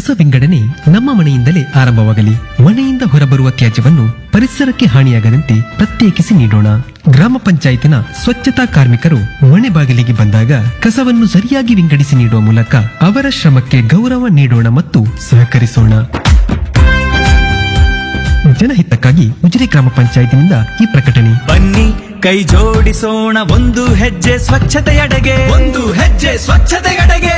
ಕಸ ವಿಂಗಡಣೆ ನಮ್ಮ ಮನೆಯಿಂದಲೇ ಆರಂಭವಾಗಲಿ ಮನೆಯಿಂದ ಹೊರಬರುವ ತ್ಯಾಜ್ಯವನ್ನು ಪರಿಸರಕ್ಕೆ ಹಾನಿಯಾಗದಂತೆ ಪ್ರತ್ಯೇಕಿಸಿ ನೀಡೋಣ ಗ್ರಾಮ ಪಂಚಾಯತಿನ ಸ್ವಚ್ಛತಾ ಕಾರ್ಮಿಕರು ಮನೆ ಬಾಗಿಲಿಗೆ ಬಂದಾಗ ಕಸವನ್ನು ಸರಿಯಾಗಿ ವಿಂಗಡಿಸಿ ನೀಡುವ ಮೂಲಕ ಅವರ ಶ್ರಮಕ್ಕೆ ಗೌರವ ನೀಡೋಣ ಮತ್ತು ಸಹಕರಿಸೋಣ ಜನಹಿತಕ್ಕಾಗಿ ಉಜಿರೆ ಗ್ರಾಮ ಪಂಚಾಯತಿನಿಂದ ಈ ಪ್ರಕಟಣೆ ಬನ್ನಿ ಕೈ ಜೋಡಿಸೋಣ ಒಂದು ಹೆಜ್ಜೆ ಸ್ವಚ್ಛತೆಯಡೆಗೆ ಒಂದು ಹೆಜ್ಜೆ ಸ್ವಚ್ಛತೆಯಡೆಗೆ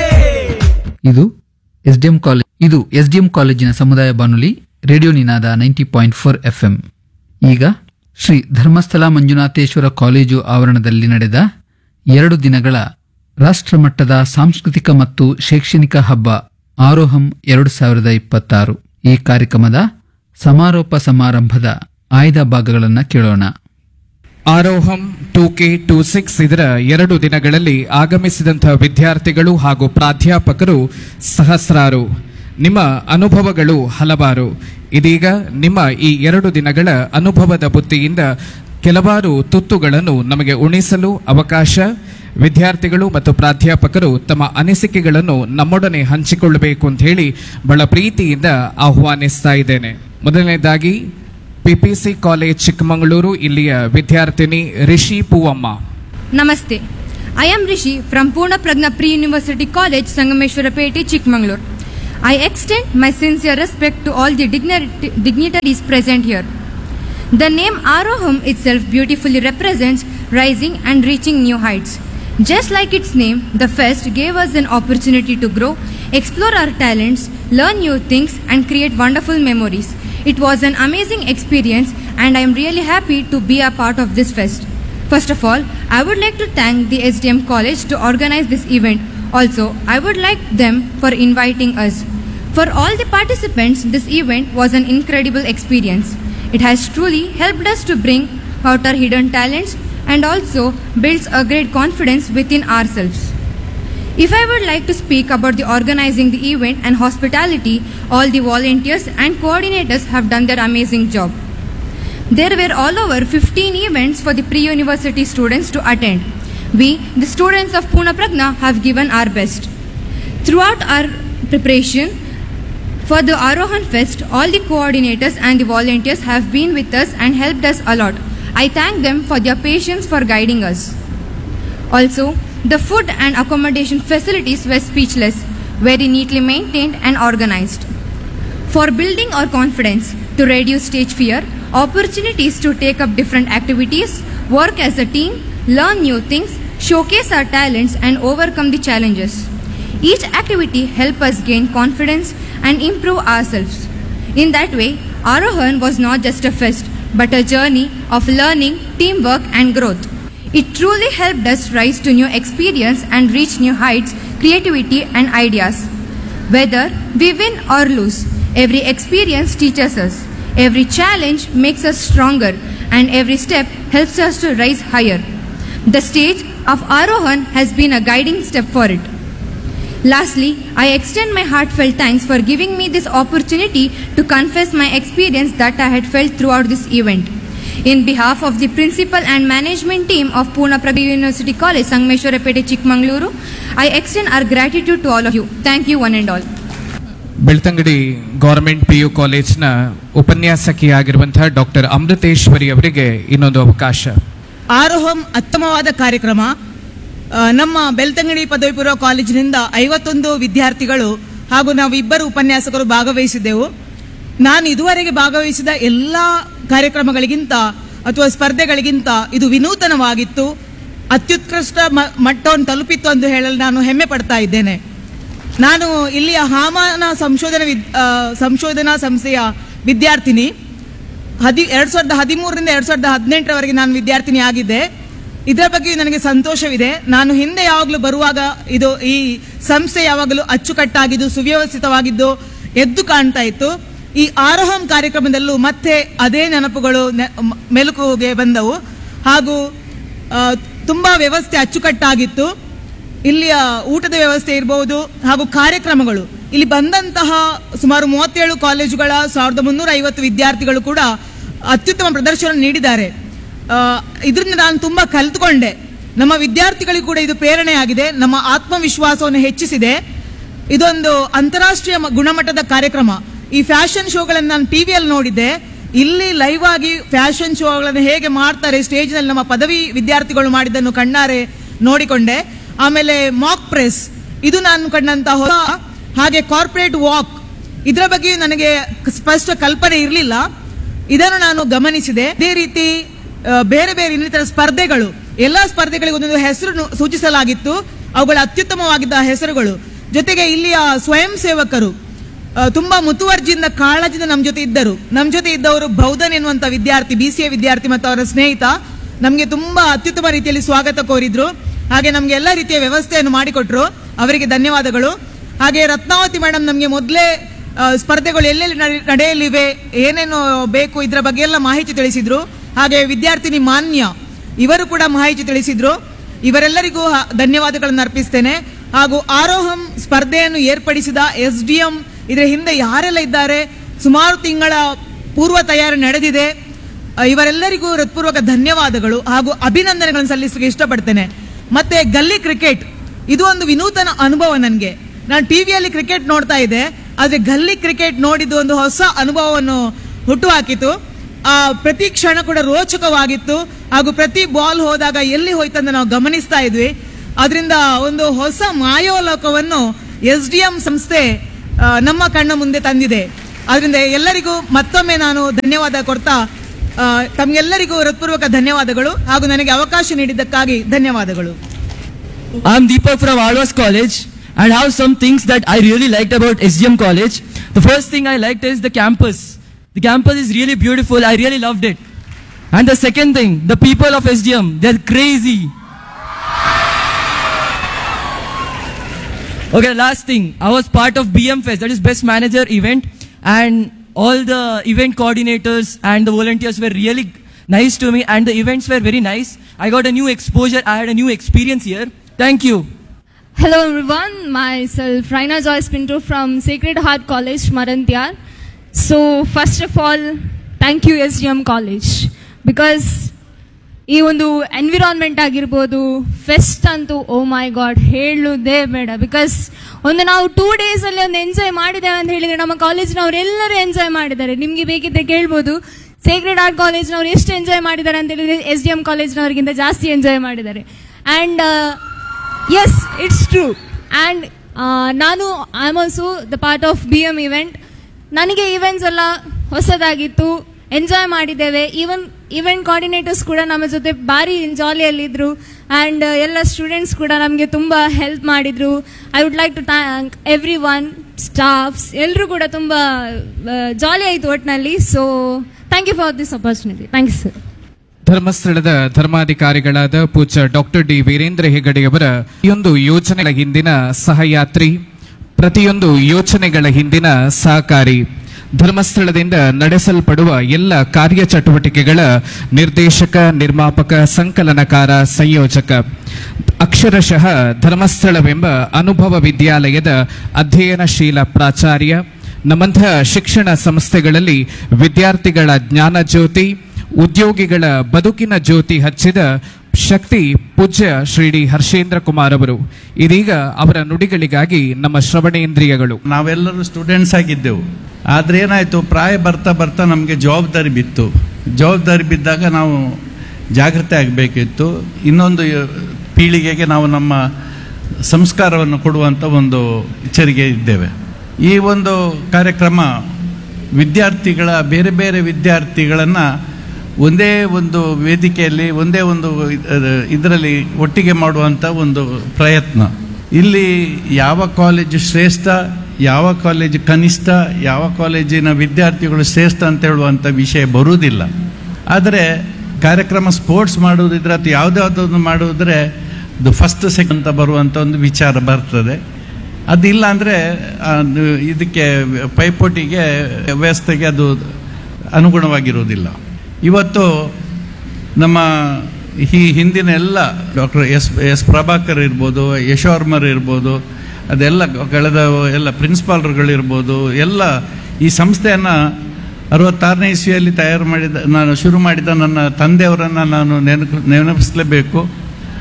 ಇದು ಎಸ್ಡಿಎಂ ಕಾಲೇಜ್ ಇದು ಎಸ್ಡಿಎಂ ಕಾಲೇಜಿನ ಸಮುದಾಯ ಬಾನುಲಿ radio Ninada ninety point four FM ಈಗ ಶ್ರೀ ಧರ್ಮಸ್ಥಳ ಮಂಜುನಾಥೇಶ್ವರ ಕಾಲೇಜು ಆವರಣದಲ್ಲಿ ನಡೆದ ಎರಡು ದಿನಗಳ ರಾಷ್ಟ್ರಮಟ್ಟದ ಸಾಂಸ್ಕೃತಿಕ ಮತ್ತು ಶೈಕ್ಷಣಿಕ ಹಬ್ಬ ಆರೋಹಂ ಎರಡು ಸಾವಿರದ ಇಪ್ಪತ್ತಾರು ಈ ಕಾರ್ಯಕ್ರಮದ ಸಮಾರೋಪ ಸಮಾರಂಭದ ಆಯ್ದ ಭಾಗಗಳನ್ನು ಕೇಳೋಣ Aroham two K two six ಇದರ ಎರಡು ದಿನಗಳಲ್ಲಿ ಆಗಮಿಸಿದಂತಹ ವಿದ್ಯಾರ್ಥಿಗಳು ಹಾಗೂ ಪ್ರಾಧ್ಯಾಪಕರು ಸಹಸ್ರಾರು ನಿಮ್ಮ ಅನುಭವಗಳು ಹಲವಾರು ಇದೀಗ ನಿಮ್ಮ ಈ ಎರಡು ದಿನಗಳ ಅನುಭವದ ಬುತ್ತಿಯಿಂದ ಕೆಲವಾರು ತುತ್ತುಗಳನ್ನು ನಮಗೆ ಉಣಿಸಲು ಅವಕಾಶ ವಿದ್ಯಾರ್ಥಿಗಳು ಮತ್ತು ಪ್ರಾಧ್ಯಾಪಕರು ತಮ್ಮ ಅನಿಸಿಕೆಗಳನ್ನು ನಮ್ಮೊಡನೆ ಹಂಚಿಕೊಳ್ಳಬೇಕು ಅಂತ ಹೇಳಿ ಬಹಳ ಪ್ರೀತಿಯಿಂದ ಆಹ್ವಾನಿಸ್ತಾ ಇದ್ದೇನೆ ಮೊದಲನೇದಾಗಿ ಪಿಪಿಸಿ ಕಾಲೇಜ್ ಚಿಕ್ಕಮಗಳೂರು ಇಲ್ಲಿಯ ವಿದ್ಯಾರ್ಥಿನಿ Rishi Poovamma Namaste. I am Rishi from Purna Pragna Pre-University College, Sangameshwarapeti, Chikmagalur. I extend my sincere respect to all the dignit- dignitaries present here. The name Aroham itself beautifully represents rising and reaching new heights. Just like its name, the fest gave us an opportunity to grow, explore our talents, learn new things, and create wonderful memories. It was an amazing experience, and I am really happy to be a part of this fest. First of all, I would like to thank the SDM College to organize this event. Also, I would like them for inviting us. For all the participants, this event was an incredible experience. It has truly helped us to bring out our hidden talents and also builds a great confidence within ourselves. If I would like to speak about the organizing the event and hospitality, all the volunteers and coordinators have done their amazing job. There were all over 15 events for the pre-university students to attend. We, the students of Pune Pragna, have given our best. Throughout our preparation for the Arohan Fest, all the coordinators and the volunteers have been with us and helped us a lot. I thank them for their patience for guiding us. Also, the food and accommodation facilities were speechless, very neatly maintained and organized. For building our confidence, to reduce stage fear, opportunities to take up different activities, work as a team, learn new things, showcase our talents, and overcome the challenges. Each activity help us gain confidence and improve ourselves. In that way, Arohan was not just a fest, but a journey of learning, teamwork, and growth. It truly helped us rise to new experience and reach new heights, creativity, and ideas. Whether we win or lose, every experience teaches us. Every challenge makes us stronger, and every step helps us to rise higher. The stage of Arohan has been a guiding step for it. Lastly, I extend my heartfelt thanks for giving me this opportunity to confess my experience that I had felt throughout this event. In behalf of the principal and management team of Pune Pragya University College, Sangmeshwarapete, Chikmangaluru, I extend our gratitude to all of you. Thank you, one and all. Belthangady government P U ಕಾಲೇಜ್ನ ಉಪನ್ಯಾಸಕಿಯಾಗಿರುವಂತಹ doctor Amruteshwari ಅವರಿಗೆ ಇನ್ನೊಂದು ಅವಕಾಶ ಆರೋಹಂ ಉತ್ತಮವಾದ ಕಾರ್ಯಕ್ರಮ ಆ, ನಮ್ಮ ಬೆಳ್ತಂಗಡಿ ಪದವಿ ಪೂರ್ವ ಕಾಲೇಜಿನಿಂದ ಐವತ್ತೊಂದು ವಿದ್ಯಾರ್ಥಿಗಳು ಹಾಗೂ ನಾವು ಇಬ್ಬರು ಉಪನ್ಯಾಸಕರು ಭಾಗವಹಿಸಿದ್ದೆವು ನಾನು ಇದುವರೆಗೆ ಭಾಗವಹಿಸಿದ ಎಲ್ಲ ಕಾರ್ಯಕ್ರಮಗಳಿಗಿಂತ ಅಥವಾ ಸ್ಪರ್ಧೆಗಳಿಗಿಂತ ಇದು ವಿನೂತನವಾಗಿತ್ತು ಅತ್ಯುತ್ಕೃಷ್ಟ ಮ- ಮಟ್ಟವನ್ನು ತಲುಪಿತ್ತು ಎಂದು ಹೇಳಲು ನಾನು ಹೆಮ್ಮೆ ಪಡ್ತಾ ಇದ್ದೇನೆ ನಾನು ಇಲ್ಲಿಯ ಹವಾಮಾನ ಸಂಶೋಧನಾ ವಿದ್ ಆ, ಸಂಶೋಧನಾ ಸಂಸ್ಥೆಯ ವಿದ್ಯಾರ್ಥಿನಿ ಹದಿ ಎರಡು ಸಾವಿರದ ಹದಿಮೂರರಿಂದ ಎರಡು ಸಾವಿರದ ಹದಿನೆಂಟರವರೆಗೆ ನಾನು ವಿದ್ಯಾರ್ಥಿನಿ ಆಗಿದ್ದೆ ಇದರ ಬಗ್ಗೆ ನನಗೆ ಸಂತೋಷವಿದೆ ನಾನು ಹಿಂದೆ ಯಾವಾಗಲೂ ಬರುವಾಗ ಇದು ಈ ಸಂಸ್ಥೆ ಯಾವಾಗಲೂ ಅಚ್ಚುಕಟ್ಟಾಗಿದ್ದು ಸುವ್ಯವಸ್ಥಿತವಾಗಿದ್ದು ಎದ್ದು ಕಾಣ್ತಾ ಇತ್ತು ಈ ಆರೋಹಂ ಕಾರ್ಯಕ್ರಮದಲ್ಲೂ ಮತ್ತೆ ಅದೇ ನೆನಪುಗಳು ನೆ- ಮ- ಮೆಲುಕುಗೆ ಬಂದವು ಹಾಗೂ ಆ, ತುಂಬಾ ವ್ಯವಸ್ಥೆ ಅಚ್ಚುಕಟ್ಟಾಗಿತ್ತು ಇಲ್ಲಿಯ ಊಟದ ವ್ಯವಸ್ಥೆ ಇರಬಹುದು ಹಾಗೂ ಕಾರ್ಯಕ್ರಮಗಳು ಇಲ್ಲಿ ಬಂದಂತಹ ಸುಮಾರು ಮೂವತ್ತೇಳು ಕಾಲೇಜುಗಳ ಸಾವಿರದ ಮುನ್ನೂರ ಐವತ್ತು ವಿದ್ಯಾರ್ಥಿಗಳು ಕೂಡ ಅತ್ಯುತ್ತಮ ಪ್ರದರ್ಶನ ನೀಡಿದ್ದಾರೆ ಆ, ಇದರಿಂದ ನಾನು ತುಂಬಾ ಕಲಿತುಕೊಂಡೆ ನಮ್ಮ ವಿದ್ಯಾರ್ಥಿಗಳಿಗೂ ಕೂಡ ಇದು ಪ್ರೇರಣೆಯಾಗಿದೆ ನಮ್ಮ ಆತ್ಮವಿಶ್ವಾಸವನ್ನು ಹೆಚ್ಚಿಸಿದೆ ಇದೊಂದು ಅಂತಾರಾಷ್ಟ್ರೀಯ ಮ- ಗುಣಮಟ್ಟದ ಕಾರ್ಯಕ್ರಮ ಈ ಫ್ಯಾಷನ್ ಶೋಗಳನ್ನು ನಾನು ಟಿವಿಯಲ್ಲಿ ನೋಡಿದ್ದೆ ಇಲ್ಲಿ ಲೈವ್ ಆಗಿ ಫ್ಯಾಷನ್ ಶೋಗಳನ್ನು ಹೇಗೆ ಮಾಡ್ತಾರೆ ಸ್ಟೇಜ್ ನಲ್ಲಿ ನಮ್ಮ ಪದವಿ ವಿದ್ಯಾರ್ಥಿಗಳು ಮಾಡಿದ್ದನ್ನು ಕಣ್ಣಾರೆ ನೋಡಿಕೊಂಡೆ ಆಮೇಲೆ ಮಾಕ್ ಪ್ರೆಸ್ ಇದು ನಾನು ಕಂಡಂತ ಹೊಸ ಹಾಗೆ ಕಾರ್ಪೊರೇಟ್ ವಾಕ್ ಇದರ ಬಗ್ಗೆ ನನಗೆ ಸ್ಪಷ್ಟ ಕಲ್ಪನೆ ಇರಲಿಲ್ಲ ಇದನ್ನು ನಾನು ಗಮನಿಸಿದೆ ಇದೇ ರೀತಿ ಆ, ಬೇರೆ ಬೇರೆ ಇನ್ನಿತರ ಸ್ಪರ್ಧೆಗಳು ಎಲ್ಲಾ ಸ್ಪರ್ಧೆಗಳಿಗೆ ಒಂದೊಂದು ಹೆಸರು ನು- ಸೂಚಿಸಲಾಗಿತ್ತು ಅವುಗಳ ಅತ್ಯುತ್ತಮವಾಗಿದ್ದ ಹೆಸರುಗಳು ಜೊತೆಗೆ ಇಲ್ಲಿಯ ಸ್ವಯಂ ಸೇವಕರು ಆ, ತುಂಬಾ ಮುತುವರ್ಜಿಯಿಂದ ಕಾಳಜಿಯಿಂದ ನಮ್ಮ ಜೊತೆ ಇದ್ದರು ನಮ್ಮ ಜೊತೆ ಇದ್ದವರು ಬೌದ್ಧನ್ ಎನ್ನುವಂತ ವಿದ್ಯಾರ್ಥಿ ಬಿ ಸಿ ಎ ವಿದ್ಯಾರ್ಥಿ ಮತ್ತು ಅವರ ಸ್ನೇಹಿತ ನಮಗೆ ತುಂಬಾ ಅತ್ಯುತ್ತಮ ರೀತಿಯಲ್ಲಿ ಸ್ವಾಗತ ಕೋರಿದ್ರು ಹಾಗೆ ನಮಗೆ ಎಲ್ಲ ರೀತಿಯ ವ್ಯವಸ್ಥೆಯನ್ನು ಮಾಡಿಕೊಟ್ರು ಅವರಿಗೆ ಧನ್ಯವಾದಗಳು ಹಾಗೆ ರತ್ನಾವತಿ ಮೇಡಮ್ ನಮಗೆ ಮೊದಲೇ ಆ, ಸ್ಪರ್ಧೆಗಳು ಎಲ್ಲೆಲ್ಲಿ ನಡೆ- ನಡೆಯಲಿವೆ ಏನೇನು ಬೇಕು ಇದರ ಬಗ್ಗೆ ಎಲ್ಲ ಮಾಹಿತಿ ತಿಳಿಸಿದ್ರು ಹಾಗೆ ವಿದ್ಯಾರ್ಥಿನಿ ಮಾನ್ಯ ಇವರು ಕೂಡ ಮಾಹಿತಿ ತಿಳಿಸಿದ್ರು ಇವರೆಲ್ಲರಿಗೂ ಹ- ಧನ್ಯವಾದಗಳನ್ನು ಅರ್ಪಿಸ್ತೇನೆ ಹಾಗೂ ಆರೋಹಂ ಸ್ಪರ್ಧೆಯನ್ನು ಏರ್ಪಡಿಸಿದ ಎಸ್ ಡಿ ಎಂ ಇದರ ಹಿಂದೆ ಯಾರೆಲ್ಲ ಇದ್ದಾರೆ ಸುಮಾರು ತಿಂಗಳ ಪೂರ್ವ ತಯಾರಿ ನಡೆದಿದೆ ಆ, ಇವರೆಲ್ಲರಿಗೂ ಹೃತ್ಪೂರ್ವಕ ಧನ್ಯವಾದಗಳು ಹಾಗೂ ಅಭಿನಂದನೆಗಳನ್ನು ಸಲ್ಲಿಸಲಿಕ್ಕೆ ಇಷ್ಟಪಡ್ತೇನೆ ಮತ್ತೆ ಗಲ್ಲಿ ಕ್ರಿಕೆಟ್ ಇದು ಒಂದು ವಿನೂತನ ಅನುಭವ ನನಗೆ ನಾನು ಟಿವಿಯಲ್ಲಿ ಕ್ರಿಕೆಟ್ ನೋಡ್ತಾ ಇದ್ದೆ ಆದ್ರೆ ಗಲ್ಲಿ ಕ್ರಿಕೆಟ್ ನೋಡಿದ್ದು ಒಂದು ಹೊಸ ಅನುಭವವನ್ನು ಹುಟ್ಟುಹಾಕಿತು ಆ ಪ್ರತಿ ಕ್ಷಣ ಕೂಡ ರೋಚಕವಾಗಿತ್ತು ಹಾಗೂ ಪ್ರತಿ ಬಾಲ್ ಹೋದಾಗ ಎಲ್ಲಿ ಹೋಯ್ತಂತ ನಾವು ಗಮನಿಸ್ತಾ ಇದ್ವಿ ಅದರಿಂದ ಒಂದು ಹೊಸ ಮಾಯೋಲೋಕವನ್ನು ಎಸ್ ಡಿ ಎಂ ಸಂಸ್ಥೆ ಆ, ನಮ್ಮ ಕಣ್ಣ ಮುಂದೆ ತಂದಿದೆ ಅದರಿಂದ ಎಲ್ಲರಿಗೂ ಮತ್ತೊಮ್ಮೆ ನಾನು ಧನ್ಯವಾದ ಕೊಡ್ತಾ ಆ, ತಮ್ಗೆಲ್ಲರಿಗೂ ಹೃತ್ಪೂರ್ವಕ ಧನ್ಯವಾದಗಳು ಹಾಗೂ ನನಗೆ ಅವಕಾಶ ನೀಡಿದ್ದಕ್ಕಾಗಿ ಧನ್ಯವಾದಗಳು I'm Deepak from Arwas College and have some things that I really liked about SGM College. The first thing I liked is the campus. The campus is really beautiful. I really loved it. And the second thing, the people of SGM, they're crazy. Okay, last thing. I was part of BM Fest, that is Best Manager event, and all the event coordinators and the volunteers were really nice to me, and the events were very nice. I got a new exposure, I had a new experience here. Thank you. Hello everyone, myself Raina Joyce Pinto from Sacred Heart College, Marantyar. So first of all, thank you SGM College because ಈ ಒಂದು environment ಆಗಿರ್ಬೋದು fest ಅಂತೂ ಓ ಮೈ god ಹೇಳುವುದೇ ಬೇಡ because ಒಂದು ನಾವು two days ಅಲ್ಲಿ ಒಂದು enjoy ಮಾಡಿದ್ದೇವೆ ಅಂತ ಹೇಳಿದ್ರೆ ನಮ್ಮ ಕಾಲೇಜಿನವ್ರು ಎಲ್ಲರೂ ಎಂಜಾಯ್ ಮಾಡಿದ್ದಾರೆ ನಿಮ್ಗೆ ಬೇಕಿದ್ರೆ ಕೇಳ್ಬೋದು ಸೇಕ್ರೆಡ್ ಆರ್ಟ್ ಕಾಲೇಜ್ನವ್ರು ಎಷ್ಟು ಎಂಜಾಯ್ ಮಾಡಿದ್ದಾರೆ ಅಂತ ಹೇಳಿದ್ರೆ ಎಸ್ ಡಿ ಎಂ ಕಾಲೇಜ್ನವ್ರಿಗಿಂತ ಜಾಸ್ತಿ ಎಂಜಾಯ್ ಮಾಡಿದ್ದಾರೆ and yes it's true and ನಾನು I am also the part of B M event ನನಗೆ ಈವೆಂಟ್ಸ್ ಎಲ್ಲ ಹೊಸದಾಗಿತ್ತು ಎಂಜಾಯ್ ಮಾಡಿದ್ದೇವೆ ಈವನ್ ಈವೆಂಟ್ ಕೋಆರ್ಡಿನೇಟರ್ಸ್ ಕೂಡ ನಮ್ಮ ಜೊತೆ ಭಾರಿ ಜಾಲಿಯಲ್ಲಿದ್ದರು ಆ್ಯಂಡ್ ಎಲ್ಲ ಸ್ಟೂಡೆಂಟ್ಸ್ ಕೂಡ ನಮಗೆ ತುಂಬ ಹೆಲ್ಪ್ ಮಾಡಿದರು I would like to thank everyone staffs ಎಲ್ಲರೂ ಕೂಡ ತುಂಬ ಜಾಲಿ ಆಯಿತು ಒಟ್ಟಿನಲ್ಲಿ so thank you for this opportunity thank you sir ಧರ್ಮಸ್ಥಳದ ಧರ್ಮಾಧಿಕಾರಿಗಳಾದ ಪೂಜ್ಯ ಡಾಕ್ಟರ್ ಡಿ ವೀರೇಂದ್ರ ಹೆಗಡೆಯವರ ಈ ಒಂದು ಯೋಜನೆಗಳ ಹಿಂದಿನ ಸಹಯಾತ್ರಿ ಪ್ರತಿಯೊಂದು ಯೋಚನೆಗಳ ಹಿಂದಿನ ಸಹಕಾರಿ ಧರ್ಮಸ್ಥಳದಿಂದ ನಡೆಸಲ್ಪಡುವ ಎಲ್ಲ ಕಾರ್ಯಚಟುವಟಿಕೆಗಳ ನಿರ್ದೇಶಕ ನಿರ್ಮಾಪಕ ಸಂಕಲನಕಾರ ಸಂಯೋಜಕ ಅಕ್ಷರಶಃ ಧರ್ಮಸ್ಥಳವೆಂಬ ಅನುಭವ ವಿದ್ಯಾಲಯದ ಅಧ್ಯಯನಶೀಲ ಪ್ರಾಚಾರ್ಯ ನಮ್ಮಂತಹ ಶಿಕ್ಷಣ ಸಂಸ್ಥೆಗಳಲ್ಲಿ ವಿದ್ಯಾರ್ಥಿಗಳ ಜ್ಞಾನ ಜ್ಯೋತಿ ಉದ್ಯೋಗಿಗಳ ಬದುಕಿನ ಜ್ಯೋತಿ ಹಚ್ಚಿದ ಶಕ್ತಿ ಪೂಜ್ಯ ಶ್ರೀ ಡಿ ಹರ್ಷೇಂದ್ರ ಕುಮಾರ್ ಅವರು ಇದೀಗ ಅವರ ನುಡಿಗಳಿಗಾಗಿ ನಮ್ಮ ಶ್ರವಣೇಂದ್ರಿಯಗಳು ನಾವೆಲ್ಲರೂ ಸ್ಟೂಡೆಂಟ್ಸ್ ಆಗಿದ್ದೆವು ಆದರೆ ಏನಾಯಿತು ಪ್ರಾಯ ಬರ್ತಾ ಬರ್ತಾ ನಮಗೆ ಜವಾಬ್ದಾರಿ ಬಿತ್ತು ಜವಾಬ್ದಾರಿ ಬಿದ್ದಾಗ ನಾವು ಜಾಗೃತಿ ಆಗಬೇಕಿತ್ತು ಇನ್ನೊಂದು ಯ- ಪೀಳಿಗೆಗೆ ನಾವು ನಮ್ಮ ಸಂಸ್ಕಾರವನ್ನು ಕೊಡುವಂಥ ಒಂದು ಎಚ್ಚರಿಕೆ ಇದ್ದೇವೆ ಈ ಒಂದು ಕಾರ್ಯಕ್ರಮ ವಿದ್ಯಾರ್ಥಿಗಳ ಬೇರೆ ಬೇರೆ ವಿದ್ಯಾರ್ಥಿಗಳನ್ನು ಒಂದೇ ಒಂದು ವೇದಿಕೆಯಲ್ಲಿ ಒಂದೇ ಒಂದು ಇದರಲ್ಲಿ ಒಟ್ಟಿಗೆ ಮಾಡುವಂಥ ಒಂದು ಪ್ರಯತ್ನ ಇಲ್ಲಿ ಯಾವ ಕಾಲೇಜು ಶ್ರೇಷ್ಠ ಯಾವ ಕಾಲೇಜು ಕನಿಷ್ಠ ಯಾವ ಕಾಲೇಜಿನ ವಿದ್ಯಾರ್ಥಿಗಳು ಶ್ರೇಷ್ಠ ಅಂತ ಹೇಳುವಂಥ ವಿಷಯ ಬರುವುದಿಲ್ಲ ಆದರೆ ಕಾರ್ಯಕ್ರಮ ಸ್ಪೋರ್ಟ್ಸ್ ಮಾಡುವುದಿದ್ರೆ ಅಥವಾ ಯಾವುದಾದೊಂದು ಮಾಡುವುದ್ರೆ ಇದು ಫಸ್ಟ್ ಸೆಕೆಂಡ್ ಅಂತ ಬರುವಂಥ ಒಂದು ವಿಚಾರ ಬರ್ತದೆ ಅದಿಲ್ಲ ಅಂದರೆ ಇದಕ್ಕೆ ಪೈಪೋಟಿಗೆ ವ್ಯವಸ್ಥೆಗೆ ಅದು ಅನುಗುಣವಾಗಿರುವುದಿಲ್ಲ ಇವತ್ತು ನಮ್ಮ ಈ ಹಿಂದಿನ ಎಲ್ಲ ಡಾಕ್ಟರ್ ಎಸ್ ಎಸ್ ಪ್ರಭಾಕರ್ ಇರ್ಬೋದು ಯಶೋರ್ಮರ್ ಇರ್ಬೋದು ಅದೆಲ್ಲ ಕಳೆದ ಎಲ್ಲ ಪ್ರಿನ್ಸಿಪಾಲ್ರುಗಳಿರ್ಬೋದು ಎಲ್ಲ ಈ ಸಂಸ್ಥೆಯನ್ನು ಅರವತ್ತಾರನೇ ಇಸ್ವಿಯಲ್ಲಿ ತಯಾರು ಮಾಡಿದ ನಾನು ಶುರು ಮಾಡಿದ ನನ್ನ ತಂದೆಯವರನ್ನು ನಾನು ನೆನಪು ನೆನಪಿಸಲೇಬೇಕು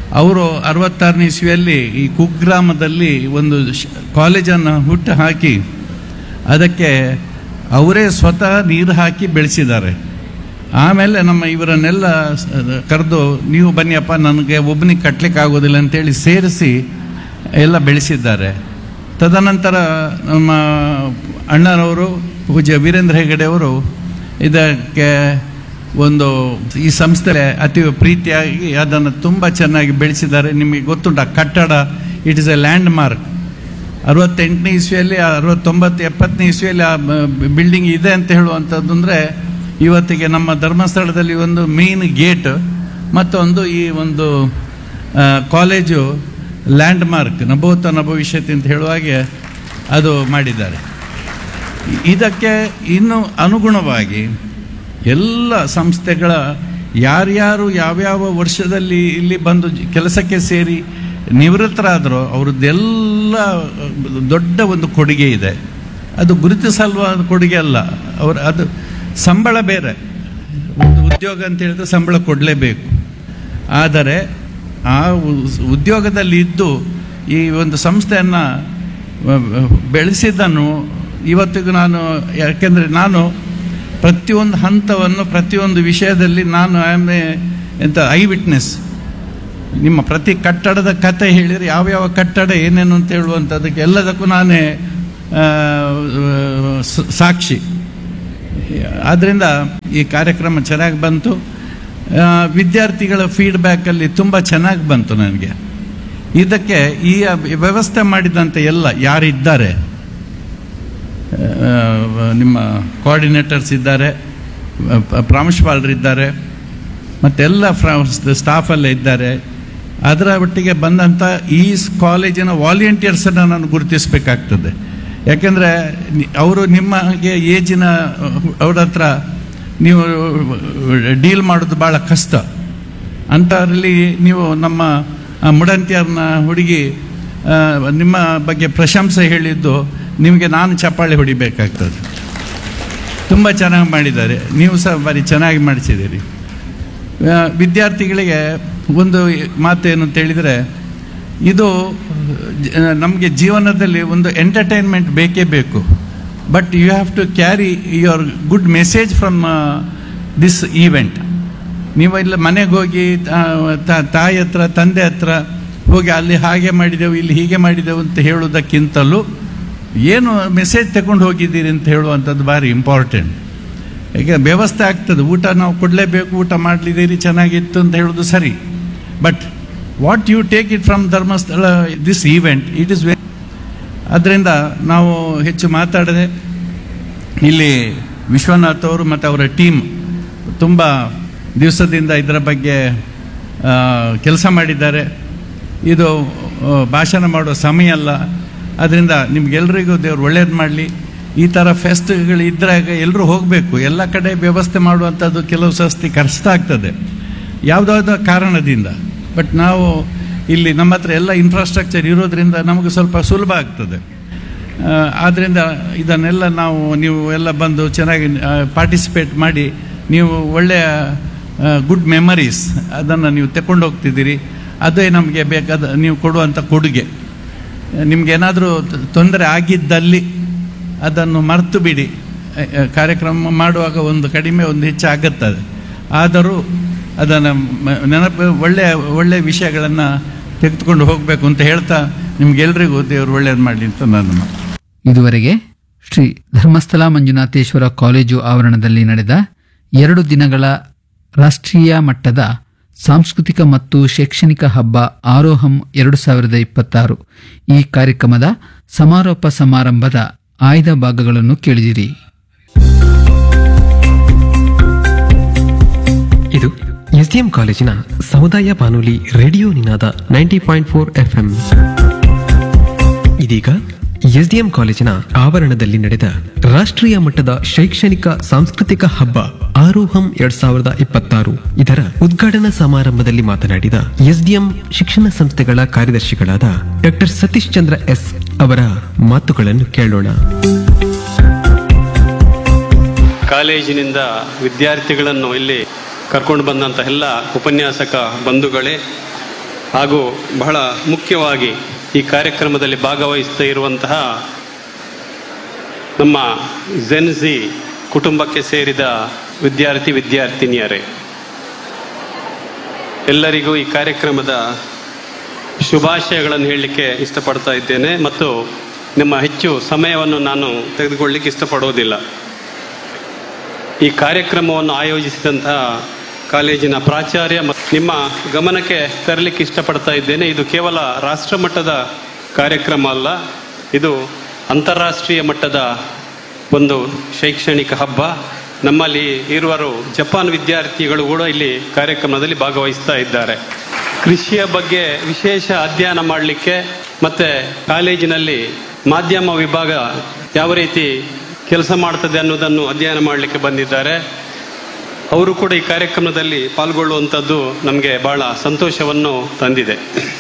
ಅವರು ಅರವತ್ತಾರನೇ ಇಸ್ವಿಯಲ್ಲಿ ಈ ಕುಗ್ರಾಮದಲ್ಲಿ ಒಂದು ಶ- ಕಾಲೇಜನ್ನು ಹುಟ್ಟು ಹಾಕಿ ಅದಕ್ಕೆ ಅವರೇ ಸ್ವತಃ ನೀರು ಹಾಕಿ ಬೆಳೆಸಿದ್ದಾರೆ ಆಮೇಲೆ ನಮ್ಮ ಇವರನ್ನೆಲ್ಲ ಕರೆದು ನೀವು ಬನ್ನಿಯಪ್ಪ ನನಗೆ ಒಬ್ಬನಿಗೆ ಕಟ್ಟಲಿಕ್ಕೆ ಆಗೋದಿಲ್ಲ ಅಂತೇಳಿ ಸೇರಿಸಿ ಎಲ್ಲ ಬೆಳೆಸಿದ್ದಾರೆ ತದನಂತರ ನಮ್ಮ ಅಣ್ಣನವರು ಪೂಜ್ಯ ವೀರೇಂದ್ರ ಹೆಗಡೆ ಅವರು ಇದಕ್ಕೆ ಒಂದು ಈ ಸಂಸ್ಥೆ ಅತಿ ಪ್ರೀತಿಯಾಗಿ ಅದನ್ನು ತುಂಬ ಚೆನ್ನಾಗಿ ಬೆಳೆಸಿದ್ದಾರೆ ನಿಮಗೆ ಗೊತ್ತುಂಟ ಕಟ್ಟಡ it is a landmark ಅರವತ್ತೆಂಟನೇ ಇಸ್ವಿಯಲ್ಲಿ ಅರವತ್ತೊಂಬತ್ತು ಎಪ್ಪತ್ತನೇ ಇಸ್ವಿಯಲ್ಲಿ ಆ ಬಿಲ್ಡಿಂಗ್ ಇದೆ ಅಂತ ಹೇಳುವಂಥದ್ದು ಅಂದರೆ ಇವತ್ತಿಗೆ ನಮ್ಮ ಧರ್ಮಸ್ಥಳದಲ್ಲಿ ಒಂದು ಮೇನ್ ಗೇಟ್ ಮತ್ತೊಂದು ಈ ಒಂದು ಆ, ಕಾಲೇಜು ಲ್ಯಾಂಡ್ ಮಾರ್ಕ್ ನಭೋತ ನಭವಿಷ್ಯತಿ ಅಂತ ಹೇಳುವ ಹಾಗೆ ಅದು ಮಾಡಿದ್ದಾರೆ ಇದಕ್ಕೆ ಇನ್ನು ಅನುಗುಣವಾಗಿ ಎಲ್ಲ ಸಂಸ್ಥೆಗಳ ಯಾರ್ಯಾರು ಯಾವ್ಯಾವ ವರ್ಷದಲ್ಲಿ ಇಲ್ಲಿ ಬಂದು ಜ- ಕೆಲಸಕ್ಕೆ ಸೇರಿ ನಿವೃತ್ತರಾದರೋ ಅವ್ರದ್ದೆಲ್ಲ ದೊಡ್ಡ ಒಂದು ಕೊಡುಗೆ ಇದೆ ಅದು ಗುರುತಿಸಲ್ವ ಕೊಡುಗೆ ಅಲ್ಲ ಅವರ ಅದು ಸಂಬಳ ಬೇರೆ ಒಂದು ಉದ್ಯೋಗ ಅಂತ ಹೇಳಿದ್ರೆ ಸಂಬಳ ಕೊಡಲೇಬೇಕು ಆದರೆ ಆ ಉ- ಉದ್ಯೋಗದಲ್ಲಿ ಇದ್ದು ಈ ಒಂದು ಸಂಸ್ಥೆಯನ್ನು ಬೆಳೆಸಿದ್ದನ್ನು ಇವತ್ತಿಗೂ ನಾನು ಯಾಕೆಂದರೆ ನಾನು ಪ್ರತಿಯೊಂದು ಹಂತವನ್ನು ಪ್ರತಿಯೊಂದು ವಿಷಯದಲ್ಲಿ ನಾನು ಐ ಆಮ್ ಎ ಎಂತ ಐ ವಿಟ್ನೆಸ್ ನಿಮ್ಮ ಪ್ರತಿ ಕಟ್ಟಡದ ಕತೆ ಹೇಳಿದರೆ ಯಾವ್ಯಾವ ಕಟ್ಟಡ ಏನೇನು ಅಂತ ಹೇಳುವಂಥದ್ದಕ್ಕೆ ಎಲ್ಲದಕ್ಕೂ ನಾನೇ ಆ, ಸ- ಸಾಕ್ಷಿ ಆದ್ದರಿಂದ ಈ ಕಾರ್ಯಕ್ರಮ ಚೆನ್ನಾಗಿ ಬಂತು ಆ, ವಿದ್ಯಾರ್ಥಿಗಳ ಫೀಡ್ಬ್ಯಾಕಲ್ಲಿ ತುಂಬ ಚೆನ್ನಾಗಿ ಬಂತು ನನಗೆ ಇದಕ್ಕೆ ಈ ವ್ಯವಸ್ಥೆ ಮಾಡಿದಂಥ ಎಲ್ಲ ಯಾರಿದ್ದಾರೆ ಆ, ನಿಮ್ಮ ಕೋಆರ್ಡಿನೇಟರ್ಸ್ ಇದ್ದಾರೆ ಪ- ಪ್ರಾಂಶುಪಾಲರಿದ್ದಾರೆ ಮತ್ತೆಲ್ಲ ಸ್ಟಾಫೆಲ್ಲ ಇದ್ದಾರೆ ಅದರ ಒಟ್ಟಿಗೆ ಬಂದಂಥ ಈ ಸ್- ಕಾಲೇಜಿನ ವಾಲಂಟಿಯರ್ಸನ್ನು ನಾನು ಗುರುತಿಸಬೇಕಾಗ್ತದೆ ಯಾಕೆಂದರೆ ಅವರು ನಿಮಗೆ ಏಜಿನ ಅವ್ರ ಹತ್ರ ನೀವು ಡೀಲ್ ಮಾಡೋದು ಭಾಳ ಕಷ್ಟ ಅಂಥದ್ರಲ್ಲಿ ನೀವು ನಮ್ಮ ಆ ಮುಡಂತಿಯರ್ನ ಹುಡುಗಿ ಆ, ನಿಮ್ಮ ಬಗ್ಗೆ ಪ್ರಶಂಸೆ ಹೇಳಿದ್ದು ನಿಮಗೆ ನಾನು ಚಪ್ಪಾಳೆ ಹೊಡಿಬೇಕಾಗ್ತದೆ ತುಂಬ ಚೆನ್ನಾಗಿ ಮಾಡಿದ್ದಾರೆ ನೀವು ಸಹ ಭಾರಿ ಚೆನ್ನಾಗಿ ಮಾಡಿಸಿದ್ದೀರಿ ಆ, ವಿದ್ಯಾರ್ಥಿಗಳಿಗೆ ಒಂದು ಮಾತೇನು ಅಂತ ಹೇಳಿದರೆ ಇದು ನಮಗೆ ಜೀವನದಲ್ಲಿ ಒಂದು ಎಂಟರ್ಟೈನ್ಮೆಂಟ್ ಬೇಕೇ ಬೇಕು but you have to carry your good message from this event ನೀವು ಇಲ್ಲ ಮನೆಗೆ ಹೋಗಿ ಆ, ತ- ತಾಯಿ ಹತ್ರ ತಂದೆ ಹತ್ರ ಹೋಗಿ ಅಲ್ಲಿ ಹಾಗೆ ಮಾಡಿದೆವು ಇಲ್ಲಿ ಹೀಗೆ ಮಾಡಿದೆವು ಅಂತ ಹೇಳುವುದಕ್ಕಿಂತಲೂ ಏನು ಮೆಸೇಜ್ ತಗೊಂಡು ಹೋಗಿದ್ದೀರಿ ಅಂತ ಹೇಳುವಂಥದ್ದು ಭಾರಿ ಇಂಪಾರ್ಟೆಂಟ್ ಈಗ ವ್ಯವಸ್ಥೆ ಆಗ್ತದೆ ಊಟ ನಾವು ಕೊಡಲೇಬೇಕು ಊಟ ಮಾಡಲಿದ್ದೀರಿ ಚೆನ್ನಾಗಿತ್ತು ಅಂತ ಹೇಳೋದು ಸರಿ but what you take it from Dharmasthala this event it is very ಅದರಿಂದ ನಾವು ಹೆಚ್ಚು ಮಾತಾಡದೆ ಇಲ್ಲಿ ವಿಶ್ವನಾಥ್ ಅವರು ಮತ್ತು ಅವರ ಟೀಮ್ ತುಂಬ ದಿವಸದಿಂದ ಇದರ ಬಗ್ಗೆ ಕೆಲಸ ಮಾಡಿದ್ದಾರೆ ಇದು ಆ, ಭಾಷಣ ಮಾಡುವ ಸಮಯ ಅಲ್ಲ ಅದರಿಂದ ನಿಮ್ಗೆಲ್ರಿಗೂ ದೇವ್ರು ಒಳ್ಳೇದು ಮಾಡಲಿ ಈ ಥರ ಫೆಸ್ಟ್ಗಳು ಇದ್ರಾಗ ಎಲ್ಲರೂ ಹೋಗಬೇಕು ಎಲ್ಲ ಕಡೆ ವ್ಯವಸ್ಥೆ ಮಾಡುವಂಥದ್ದು ಕೆಲವು ಸಸ್ತಿ ಕಷ್ಟ ಆಗ್ತದೆ ಯಾವುದಾದ ಕಾರಣದಿಂದ ಬಟ್ ನಾವು ಇಲ್ಲಿ ನಮ್ಮ ಹತ್ರ ಎಲ್ಲ ಇನ್ಫ್ರಾಸ್ಟ್ರಕ್ಚರ್ ಇರೋದ್ರಿಂದ ನಮಗೆ ಸ್ವಲ್ಪ ಸುಲಭ ಆಗ್ತದೆ ಆ, ಆದ್ದರಿಂದ ಇದನ್ನೆಲ್ಲ ನಾವು ನೀವು ಎಲ್ಲ ಬಂದು ಚೆನ್ನಾಗಿ ಪಾರ್ಟಿಸಿಪೇಟ್ ಮಾಡಿ ನೀವು ಒಳ್ಳೆಯ ಗುಡ್ ಮೆಮರೀಸ್ ಅದನ್ನು ನೀವು ತಗೊಂಡು ಹೋಗ್ತಿದ್ದೀರಿ ಅದೇ ನಮಗೆ ಬೇಕಾದ ನೀವು ಕೊಡುವಂಥ ಕೊಡುಗೆ ನಿಮ್ಗೇನಾದರೂ ತೊಂದರೆ ಆಗಿದ್ದಲ್ಲಿ ಅದನ್ನು ಮರೆತು ಬಿಡಿ ಅ, ಅ, ಕಾರ್ಯಕ್ರಮ ಮಾಡುವಾಗ ಒಂದು ಕಡಿಮೆ ಒಂದು ಹೆಚ್ಚು ಆಗುತ್ತದೆ ಆದರೂ ಅದನ್ನು ಮ- ನೆನಪು ಒಳ್ಳೆಯ ಒಳ್ಳೆಯ ವಿಷಯಗಳನ್ನು ತೆಗೆದುಕೊಂಡು ಹೋಗಬೇಕು ಅಂತ ಹೇಳ್ತಾ ನಿಮ್ಗೆಲ್ರಿಗೂ ದೇವರು ಒಳ್ಳೇದು ಮಾಡಲಿ ಅಂತ ನನ್ನ ಮಾತು. ಇದುವರೆಗೆ ಶ್ರೀ ಧರ್ಮಸ್ಥಳ ಮಂಜುನಾಥೇಶ್ವರ ಕಾಲೇಜು ಆವರಣದಲ್ಲಿ ನಡೆದ ಎರಡು ದಿನಗಳ ರಾಷ್ಟ್ರೀಯ ಮಟ್ಟದ ಸಾಂಸ್ಕೃತಿಕ ಮತ್ತು ಶೈಕ್ಷಣಿಕ ಹಬ್ಬ ಆರೋಹಂ ಎರಡು ಸಾವಿರದ ಇಪ್ಪತ್ತಾರು ಈ ಕಾರ್ಯಕ್ರಮದ ಸಮಾರೋಪ ಸಮಾರಂಭದ ಆಯ್ದ ಭಾಗಗಳನ್ನು ಕೇಳಿದಿರಿ ಇದು ಎಸ್ಡಿಎಂ ಕಾಲೇಜಿನ ಸಮುದಾಯ ಬಾನುಲಿ radio Ninada ninety point four FM ಇದೀಗ ಎಸ್ಡಿಎಂ ಕಾಲೇಜಿನ ಆವರಣದಲ್ಲಿ ನಡೆದ ರಾಷ್ಟ್ರೀಯ ಮಟ್ಟದ ಶೈಕ್ಷಣಿಕ ಸಾಂಸ್ಕೃತಿಕ ಹಬ್ಬ ಆರೋಹಂ ಎರಡ್ ಸಾವಿರದ ಇಪ್ಪತ್ತಾರು ಇದರ ಉದ್ಘಾಟನಾ ಸಮಾರಂಭದಲ್ಲಿ ಮಾತನಾಡಿದ ಎಸ್ಡಿಎಂ ಶಿಕ್ಷಣ ಸಂಸ್ಥೆಗಳ ಕಾರ್ಯದರ್ಶಿಗಳಾದ ಡಾಕ್ಟರ್ ಸತೀಶ್ ಚಂದ್ರ ಎಸ್ ಅವರ ಮಾತುಗಳನ್ನು ಕೇಳೋಣ ಕಾಲೇಜಿನಿಂದ ವಿದ್ಯಾರ್ಥಿಗಳನ್ನು ಇಲ್ಲಿ ಕರ್ಕೊಂಡು ಬಂದಂಥ ಎಲ್ಲ ಉಪನ್ಯಾಸಕ ಬಂಧುಗಳೇ ಹಾಗೂ ಬಹಳ ಮುಖ್ಯವಾಗಿ ಈ ಕಾರ್ಯಕ್ರಮದಲ್ಲಿ ಭಾಗವಹಿಸ್ತಾ ಇರುವಂತಹ ನಮ್ಮ ಜೆನ್ಜಿ ಕುಟುಂಬಕ್ಕೆ ಸೇರಿದ ವಿದ್ಯಾರ್ಥಿ ವಿದ್ಯಾರ್ಥಿನಿಯರೇ ಎಲ್ಲರಿಗೂ ಈ ಕಾರ್ಯಕ್ರಮದ ಶುಭಾಶಯಗಳನ್ನು ಹೇಳಲಿಕ್ಕೆ ಇಷ್ಟಪಡ್ತಾ ಇದ್ದೇನೆ ಮತ್ತು ನಿಮ್ಮ ಹೆಚ್ಚು ಸಮಯವನ್ನು ನಾನು ತೆಗೆದುಕೊಳ್ಳಿಕ್ಕೆ ಇಷ್ಟಪಡೋದಿಲ್ಲ ಈ ಕಾರ್ಯಕ್ರಮವನ್ನು ಆಯೋಜಿಸಿದಂತಹ ಕಾಲೇಜಿನ ಪ್ರಾಚಾರ್ಯ ಮತ್ತು ನಿಮ್ಮ ಗಮನಕ್ಕೆ ತರಲಿಕ್ಕೆ ಇಷ್ಟಪಡ್ತಾ ಇದ್ದೇನೆ ಇದು ಕೇವಲ ರಾಷ್ಟ್ರ ಮಟ್ಟದ ಕಾರ್ಯಕ್ರಮ ಅಲ್ಲ ಇದು ಅಂತಾರಾಷ್ಟ್ರೀಯ ಮಟ್ಟದ ಒಂದು ಶೈಕ್ಷಣಿಕ ಹಬ್ಬ ನಮ್ಮಲ್ಲಿ ಇರುವರು ಜಪಾನ್ ವಿದ್ಯಾರ್ಥಿಗಳು ಕೂಡ ಇಲ್ಲಿ ಕಾರ್ಯಕ್ರಮದಲ್ಲಿ ಭಾಗವಹಿಸ್ತಾ ಇದ್ದಾರೆ ಕೃಷಿಯ ಬಗ್ಗೆ ವಿಶೇಷ ಅಧ್ಯಯನ ಮಾಡಲಿಕ್ಕೆ ಮತ್ತೆ ಕಾಲೇಜಿನಲ್ಲಿ ಮಾಧ್ಯಮ ವಿಭಾಗ ಯಾವ ರೀತಿ ಕೆಲಸ ಮಾಡ್ತದೆ ಅನ್ನೋದನ್ನು ಅಧ್ಯಯನ ಮಾಡಲಿಕ್ಕೆ ಬಂದಿದ್ದಾರೆ ಅವರು ಕೂಡ ಈ ಕಾರ್ಯಕ್ರಮದಲ್ಲಿ ಪಾಲ್ಗೊಳ್ಳುವಂಥದ್ದು ನಮಗೆ ಬಹಳ ಸಂತೋಷವನ್ನು ತಂದಿದೆ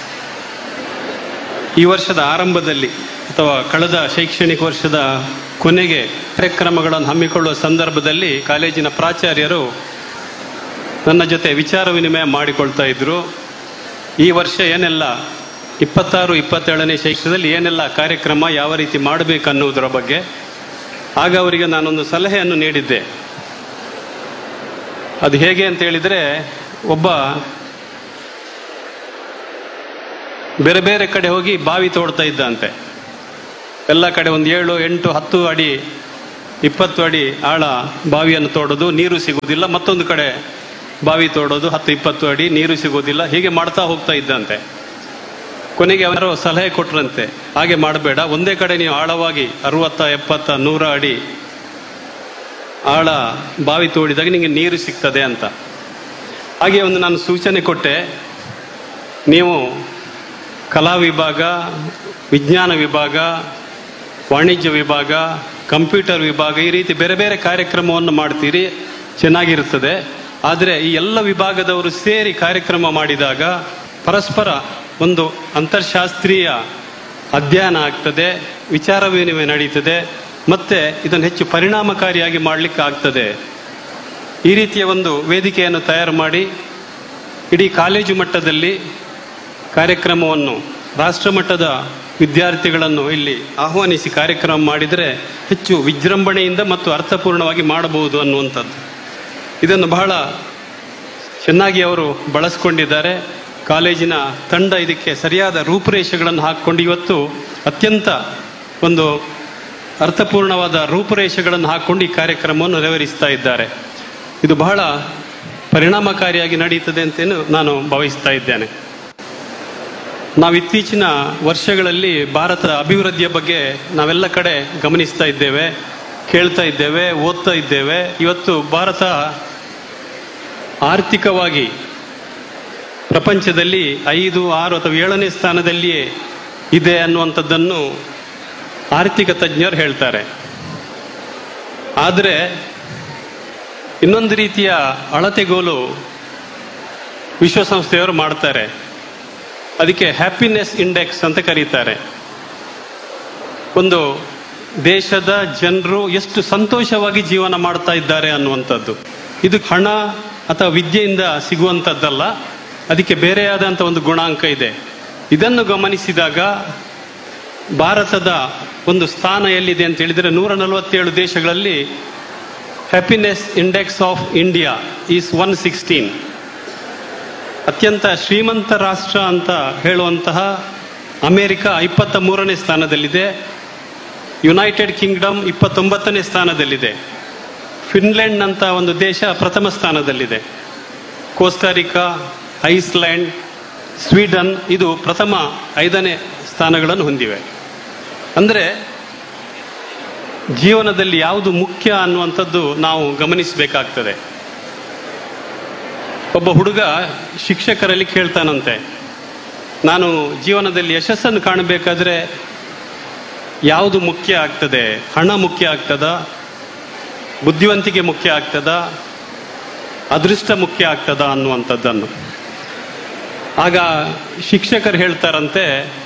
ಈ ವರ್ಷದ ಆರಂಭದಲ್ಲಿ ಅಥವಾ ಕಳೆದ ಶೈಕ್ಷಣಿಕ ವರ್ಷದ ಕೊನೆಗೆ ಕಾರ್ಯಕ್ರಮಗಳನ್ನು ಹಮ್ಮಿಕೊಳ್ಳುವ ಸಂದರ್ಭದಲ್ಲಿ ಕಾಲೇಜಿನ ಪ್ರಾಚಾರ್ಯರು ನನ್ನ ಜೊತೆ ವಿಚಾರ ವಿನಿಮಯ ಮಾಡಿಕೊಳ್ತಾ ಇದ್ರು ಈ ವರ್ಷ ಏನೆಲ್ಲ ಇಪ್ಪತ್ತಾರು ಇಪ್ಪತ್ತೇಳನೇ ಶೈಕ್ಷಣದಲ್ಲಿ ಏನೆಲ್ಲ ಕಾರ್ಯಕ್ರಮ ಯಾವ ರೀತಿ ಮಾಡಬೇಕು ಅನ್ನುವುದರ ಬಗ್ಗೆ ಆಗ ಅವರಿಗೆ ನಾನೊಂದು ಸಲಹೆಯನ್ನು ನೀಡಿದ್ದೆ ಅದು ಹೇಗೆ ಅಂತ ಹೇಳಿದ್ರೆ ಒಬ್ಬ ಬೇರೆ ಬೇರೆ ಕಡೆ ಹೋಗಿ ಬಾವಿ ತೋಡ್ತಾ ಇದ್ದಂತೆ ಎಲ್ಲ ಕಡೆ ಒಂದು ಏಳು ಎಂಟು ಹತ್ತು ಅಡಿ ಇಪ್ಪತ್ತು ಅಡಿ ಆಳ ಬಾವಿಯನ್ನು ತೋಡೋದು ನೀರು ಸಿಗುವುದಿಲ್ಲ ಮತ್ತೊಂದು ಕಡೆ ಬಾವಿ ತೋಡೋದು ಹತ್ತು ಇಪ್ಪತ್ತು ಅಡಿ ನೀರು ಸಿಗುವುದಿಲ್ಲ ಹೀಗೆ ಮಾಡ್ತಾ ಹೋಗ್ತಾ ಇದ್ದಂತೆ ಕೊನೆಗೆ ಅವರು ಸಲಹೆ ಕೊಟ್ರಂತೆ ಹಾಗೆ ಮಾಡಬೇಡ ಒಂದೇ ಕಡೆ ನೀವು ಆಳವಾಗಿ ಅರವತ್ತ ಎಪ್ಪತ್ತ ನೂರ ಅಡಿ ಆಳ ಬಾವಿ ತೋಡಿದಾಗ ನಿಮಗೆ ನೀರು ಸಿಗ್ತದೆ ಅಂತ ಹಾಗೆ ಒಂದು ನಾನು ಸೂಚನೆ ಕೊಟ್ಟೆ ನೀವು ಕಲಾ ವಿಭಾಗ ವಿಜ್ಞಾನ ವಿಭಾಗ ವಾಣಿಜ್ಯ ವಿಭಾಗ ಕಂಪ್ಯೂಟರ್ ವಿಭಾಗ ಈ ರೀತಿ ಬೇರೆ ಬೇರೆ ಕಾರ್ಯಕ್ರಮವನ್ನು ಮಾಡ್ತೀರಿ ಚೆನ್ನಾಗಿರುತ್ತದೆ ಆದರೆ ಈ ಎಲ್ಲ ವಿಭಾಗದವರು ಸೇರಿ ಕಾರ್ಯಕ್ರಮ ಮಾಡಿದಾಗ ಪರಸ್ಪರ ಒಂದು ಅಂತರ್ಶಾಸ್ತ್ರೀಯ ಅಧ್ಯಯನ ಆಗ್ತದೆ ವಿಚಾರ ವಿನಿಮಯ ನಡೀತದೆ ಮತ್ತೆ ಇದನ್ನು ಹೆಚ್ಚು ಪರಿಣಾಮಕಾರಿಯಾಗಿ ಮಾಡಲಿಕ್ಕೆ ಆಗ್ತದೆ ಈ ರೀತಿಯ ಒಂದು ವೇದಿಕೆಯನ್ನು ತಯಾರು ಮಾಡಿ ಇಡೀ ಕಾಲೇಜು ಮಟ್ಟದಲ್ಲಿ ಕಾರ್ಯಕ್ರಮವನ್ನು ರಾಷ್ಟ್ರ ಮಟ್ಟದ ವಿದ್ಯಾರ್ಥಿಗಳನ್ನು ಇಲ್ಲಿ ಆಹ್ವಾನಿಸಿ ಕಾರ್ಯಕ್ರಮ ಮಾಡಿದರೆ ಹೆಚ್ಚು ವಿಜೃಂಭಣೆಯಿಂದ ಮತ್ತು ಅರ್ಥಪೂರ್ಣವಾಗಿ ಮಾಡಬಹುದು ಅನ್ನುವಂಥದ್ದು ಇದನ್ನು ಬಹಳ ಚೆನ್ನಾಗಿ ಅವರು ಬಳಸ್ಕೊಂಡಿದ್ದಾರೆ ಕಾಲೇಜಿನ ತಂಡ ಇದಕ್ಕೆ ಸರಿಯಾದ ರೂಪುರೇಷೆಗಳನ್ನು ಹಾಕಿಕೊಂಡು ಇವತ್ತು ಅತ್ಯಂತ ಒಂದು ಅರ್ಥಪೂರ್ಣವಾದ ರೂಪುರೇಷೆಗಳನ್ನು ಹಾಕಿಕೊಂಡು ಈ ಕಾರ್ಯಕ್ರಮವನ್ನು ನೆರವೇರಿಸ್ತಾ ಇದ್ದಾರೆ ಇದು ಬಹಳ ಪರಿಣಾಮಕಾರಿಯಾಗಿ ನಡೀತದೆ ಅಂತೇನು ನಾನು ಭಾವಿಸ್ತಾ ಇದ್ದೇನೆ ನಾವು ಇತ್ತೀಚಿನ ವರ್ಷಗಳಲ್ಲಿ ಭಾರತದ ಅಭಿವೃದ್ಧಿಯ ಬಗ್ಗೆ ನಾವೆಲ್ಲ ಕಡೆ ಗಮನಿಸ್ತಾ ಇದ್ದೇವೆ ಕೇಳ್ತಾ ಇದ್ದೇವೆ ಓದ್ತಾ ಇದ್ದೇವೆ ಇವತ್ತು ಭಾರತ ಆರ್ಥಿಕವಾಗಿ ಪ್ರಪಂಚದಲ್ಲಿ ಐದು ಆರು ಅಥವಾ ಏಳನೇ ಸ್ಥಾನದಲ್ಲಿಯೇ ಇದೆ ಅನ್ನುವಂಥದ್ದನ್ನು ಆರ್ಥಿಕ ತಜ್ಞರು ಹೇಳ್ತಾರೆ ಆದರೆ ಇನ್ನೊಂದು ರೀತಿಯ ಅಳತೆಗೋಲು ವಿಶ್ವಸಂಸ್ಥೆಯವರು ಮಾಡ್ತಾರೆ ಅದಕ್ಕೆ ಹ್ಯಾಪಿನೆಸ್ ಇಂಡೆಕ್ಸ್ ಅಂತ ಕರೀತಾರೆ ಒಂದು ದೇಶದ ಜನರು ಎಷ್ಟು ಸಂತೋಷವಾಗಿ ಜೀವನ ಮಾಡ್ತಾ ಇದ್ದಾರೆ ಅನ್ನುವಂಥದ್ದು ಇದು ಹಣ ಅಥವಾ ವಿದ್ಯೆಯಿಂದ ಸಿಗುವಂಥದ್ದಲ್ಲ ಅದಕ್ಕೆ ಬೇರೆಯಾದಂಥ ಒಂದು ಗುಣಾಂಕ ಇದೆ ಇದನ್ನು ಗಮನಿಸಿದಾಗ ಭಾರತದ ಒಂದು ಸ್ಥಾನ ಎಲ್ಲಿದೆ ಅಂತ ಹೇಳಿದರೆ ನೂರ ನಲವತ್ತೇಳು ದೇಶಗಳಲ್ಲಿ happiness index of India is one sixteen ಅತ್ಯಂತ ಶ್ರೀಮಂತ ರಾಷ್ಟ್ರ ಅಂತ ಹೇಳುವಂತಹ ಅಮೆರಿಕ ಇಪ್ಪತ್ತ ಮೂರನೇ ಸ್ಥಾನದಲ್ಲಿದೆ ಯುನೈಟೆಡ್ ಕಿಂಗ್ಡಮ್ ಇಪ್ಪತ್ತೊಂಬತ್ತನೇ ಸ್ಥಾನದಲ್ಲಿದೆ ಫಿನ್ಲೆಂಡ್ ಅಂತ ಒಂದು ದೇಶ ಪ್ರಥಮ ಸ್ಥಾನದಲ್ಲಿದೆ ಕೋಸ್ಟಾರಿಕಾ ಐಸ್ಲ್ಯಾಂಡ್ ಸ್ವೀಡನ್ ಇದು ಪ್ರಥಮ ಐದನೇ ಸ್ಥಾನಗಳನ್ನು ಹೊಂದಿವೆ ಅಂದರೆ ಜೀವನದಲ್ಲಿ ಯಾವುದು ಮುಖ್ಯ ಅನ್ನುವಂಥದ್ದು ನಾವು ಗಮನಿಸಬೇಕಾಗ್ತದೆ ಒಬ್ಬ ಹುಡುಗ ಶಿಕ್ಷಕರಲ್ಲಿ ಕೇಳ್ತಾನಂತೆ ನಾನು ಜೀವನದಲ್ಲಿ ಯಶಸ್ಸನ್ನು ಕಾಣಬೇಕಾದ್ರೆ ಯಾವುದು ಮುಖ್ಯ ಆಗ್ತದೆ ಹಣ ಮುಖ್ಯ ಆಗ್ತದ ಬುದ್ಧಿವಂತಿಕೆ ಮುಖ್ಯ ಆಗ್ತದ ಅದೃಷ್ಟ ಮುಖ್ಯ ಆಗ್ತದ ಅನ್ನುವಂಥದ್ದನ್ನು ಆಗ ಶಿಕ್ಷಕರು ಹೇಳ್ತಾರಂತೆ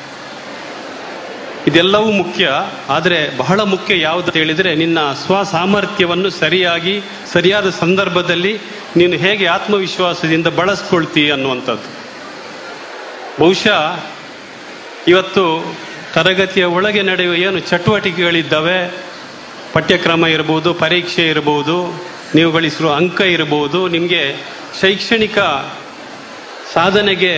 ಇದೆಲ್ಲವೂ ಮುಖ್ಯ ಆದರೆ ಬಹಳ ಮುಖ್ಯ ಯಾವುದು ಅಂತ ಹೇಳಿದರೆ ನಿನ್ನ ಸ್ವ ಸಾಮರ್ಥ್ಯವನ್ನು ಸರಿಯಾಗಿ ಸರಿಯಾದ ಸಂದರ್ಭದಲ್ಲಿ ನೀನು ಹೇಗೆ ಆತ್ಮವಿಶ್ವಾಸದಿಂದ ಬಳಸ್ಕೊಳ್ತೀಯ ಅನ್ನುವಂಥದ್ದು ಬಹುಶಃ ಇವತ್ತು ತರಗತಿಯ ಒಳಗೆ ನಡೆಯುವ ಏನು ಚಟುವಟಿಕೆಗಳಿದ್ದಾವೆ ಪಠ್ಯಕ್ರಮ ಇರ್ಬೋದು ಪರೀಕ್ಷೆ ಇರ್ಬೋದು ನೀವು ಗಳಿಸಿರುವ ಅಂಕ ಇರ್ಬೋದು ನಿಮಗೆ ಶೈಕ್ಷಣಿಕ ಸಾಧನೆಗೆ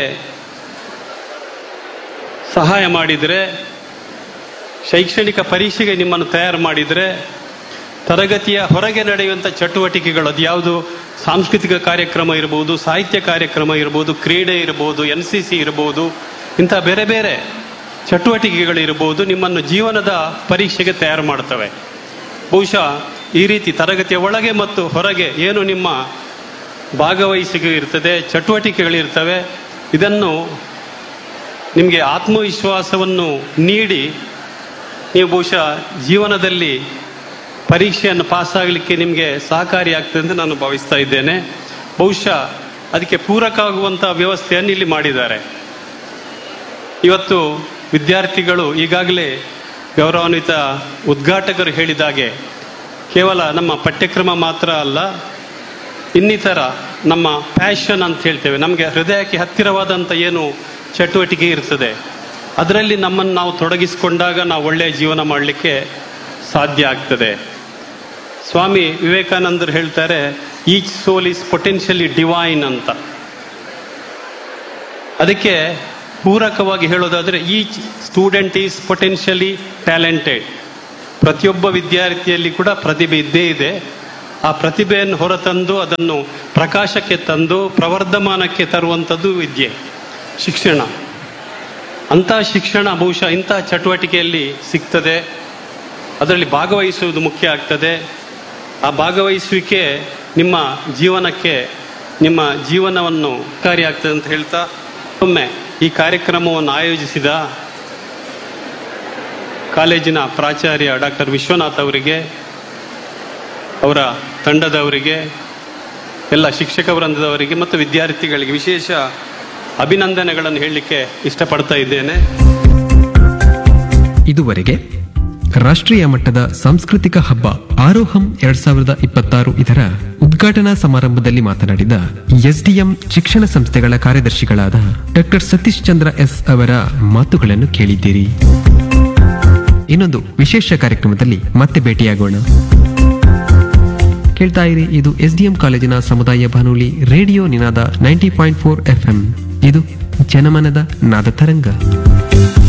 ಸಹಾಯ ಮಾಡಿದರೆ ಶೈಕ್ಷಣಿಕ ಪರೀಕ್ಷೆಗೆ ನಿಮ್ಮನ್ನು ತಯಾರು ಮಾಡಿದರೆ ತರಗತಿಯ ಹೊರಗೆ ನಡೆಯುವಂಥ ಚಟುವಟಿಕೆಗಳು ಅದು ಯಾವುದು ಸಾಂಸ್ಕೃತಿಕ ಕಾರ್ಯಕ್ರಮ ಇರ್ಬೋದು ಸಾಹಿತ್ಯ ಕಾರ್ಯಕ್ರಮ ಇರ್ಬೋದು ಕ್ರೀಡೆ ಇರ್ಬೋದು ಎನ್ ಸಿ ಸಿ ಇರ್ಬೋದು ಇಂಥ ಬೇರೆ ಬೇರೆ ಚಟುವಟಿಕೆಗಳಿರ್ಬೋದು ನಿಮ್ಮನ್ನು ಜೀವನದ ಪರೀಕ್ಷೆಗೆ ತಯಾರು ಮಾಡ್ತವೆ ಬಹುಶಃ ಈ ರೀತಿ ತರಗತಿಯ ಒಳಗೆ ಮತ್ತು ಹೊರಗೆ ಏನು ನಿಮ್ಮ ಭಾಗವಹಿಸಿಕೆ ಇರ್ತದೆ ಚಟುವಟಿಕೆಗಳಿರ್ತವೆ ಇದನ್ನು ನಿಮಗೆ ಆತ್ಮವಿಶ್ವಾಸವನ್ನು ನೀಡಿ ನೀವು ಬಹುಶಃ ಜೀವನದಲ್ಲಿ ಪರೀಕ್ಷೆಯನ್ನು ಪಾಸಾಗಲಿಕ್ಕೆ ನಿಮಗೆ ಸಹಕಾರಿಯಾಗ್ತದೆ ಎಂದು ನಾನು ಭಾವಿಸ್ತಾ ಇದ್ದೇನೆ ಬಹುಶಃ ಅದಕ್ಕೆ ಪೂರಕ ಆಗುವಂಥ ವ್ಯವಸ್ಥೆಯನ್ನು ಇಲ್ಲಿ ಮಾಡಿದ್ದಾರೆ ಇವತ್ತು ವಿದ್ಯಾರ್ಥಿಗಳು ಈಗಾಗಲೇ ಗೌರವಾನ್ವಿತ ಉದ್ಘಾಟಕರು ಹೇಳಿದಾಗೆ ಕೇವಲ ನಮ್ಮ ಪಠ್ಯಕ್ರಮ ಮಾತ್ರ ಅಲ್ಲ ಇನ್ನಿತರ ನಮ್ಮ ಪ್ಯಾಷನ್ ಅಂತ ಹೇಳ್ತೇವೆ ನಮಗೆ ಹೃದಯಕ್ಕೆ ಹತ್ತಿರವಾದಂಥ ಏನು ಚಟುವಟಿಕೆ ಇರ್ತದೆ ಅದರಲ್ಲಿ ನಮ್ಮನ್ನು ನಾವು ತೊಡಗಿಸಿಕೊಂಡಾಗ ನಾವು ಒಳ್ಳೆಯ ಜೀವನ ಮಾಡಲಿಕ್ಕೆ ಸಾಧ್ಯ ಆಗ್ತದೆ ಸ್ವಾಮಿ ವಿವೇಕಾನಂದರು ಹೇಳ್ತಾರೆ each soul is potentially divine ಅಂತ ಅದಕ್ಕೆ ಪೂರಕವಾಗಿ ಹೇಳೋದಾದರೆ each student is potentially talented ಪ್ರತಿಯೊಬ್ಬ ವಿದ್ಯಾರ್ಥಿಯಲ್ಲಿ ಕೂಡ ಪ್ರತಿಭೆ ಇದ್ದೇ ಇದೆ ಆ ಪ್ರತಿಭೆಯನ್ನು ಹೊರತಂದು ಅದನ್ನು ಪ್ರಕಾಶಕ್ಕೆ ತಂದು ಪ್ರವರ್ಧಮಾನಕ್ಕೆ ತರುವಂಥದ್ದು ವಿದ್ಯೆ ಶಿಕ್ಷಣ ಅಂಥ ಶಿಕ್ಷಣ ಬಹುಶಃ ಇಂಥ ಚಟುವಟಿಕೆಯಲ್ಲಿ ಸಿಗ್ತದೆ ಅದರಲ್ಲಿ ಭಾಗವಹಿಸುವುದು ಮುಖ್ಯ ಆಗ್ತದೆ ಆ ಭಾಗವಹಿಸುವಿಕೆ ನಿಮ್ಮ ಜೀವನಕ್ಕೆ ನಿಮ್ಮ ಜೀವನವನ್ನು ಕಾರ್ಯಾಗ್ತದೆ ಅಂತ ಹೇಳ್ತಾ ಒಮ್ಮೆ ಈ ಕಾರ್ಯಕ್ರಮವನ್ನು ಆಯೋಜಿಸಿದ ಕಾಲೇಜಿನ ಪ್ರಾಚಾರ್ಯ ಡಾಕ್ಟರ್ ವಿಶ್ವನಾಥ್ ಅವರಿಗೆ ಅವರ ತಂಡದವರಿಗೆ ಎಲ್ಲ ಶಿಕ್ಷಕ ವೃಂದದವರಿಗೆ ಮತ್ತು ವಿದ್ಯಾರ್ಥಿಗಳಿಗೆ ವಿಶೇಷ ಅಭಿನಂದನೆಗಳನ್ನು ಹೇಳಲಿಕ್ಕೆ ಇಷ್ಟಪಡ್ತಾ ಇದ್ದೇನೆ ಇದುವರೆಗೆ ರಾಷ್ಟ್ರೀಯ ಮಟ್ಟದ ಸಾಂಸ್ಕೃತಿಕ ಹಬ್ಬ ಆರೋಹಂ ಎರಡ್ ಸಾವಿರದ ಇಪ್ಪತ್ತಾರು ಇದರ ಉದ್ಘಾಟನಾ ಸಮಾರಂಭದಲ್ಲಿ ಮಾತನಾಡಿದ ಎಸ್ಡಿಎಂ ಶಿಕ್ಷಣ ಸಂಸ್ಥೆಗಳ ಕಾರ್ಯದರ್ಶಿಗಳಾದ ಡಾಕ್ಟರ್ ಸತೀಶ್ ಚಂದ್ರ ಎಸ್ ಅವರ ಮಾತುಗಳನ್ನು ಕೇಳಿದ್ದೀರಿ ಇನ್ನೊಂದು ವಿಶೇಷ ಕಾರ್ಯಕ್ರಮದಲ್ಲಿ ಮತ್ತೆ ಭೇಟಿಯಾಗೋಣ ಕೇಳ್ತಾ ಇರಿ ಇದು ಎಸ್ಡಿಎಂ ಕಾಲೇಜಿನ ಸಮುದಾಯ ಬಾನುಲಿ radio Ninada ninety point four FM ಇದು ಜನಮನದ ನಾದ ತರಂಗ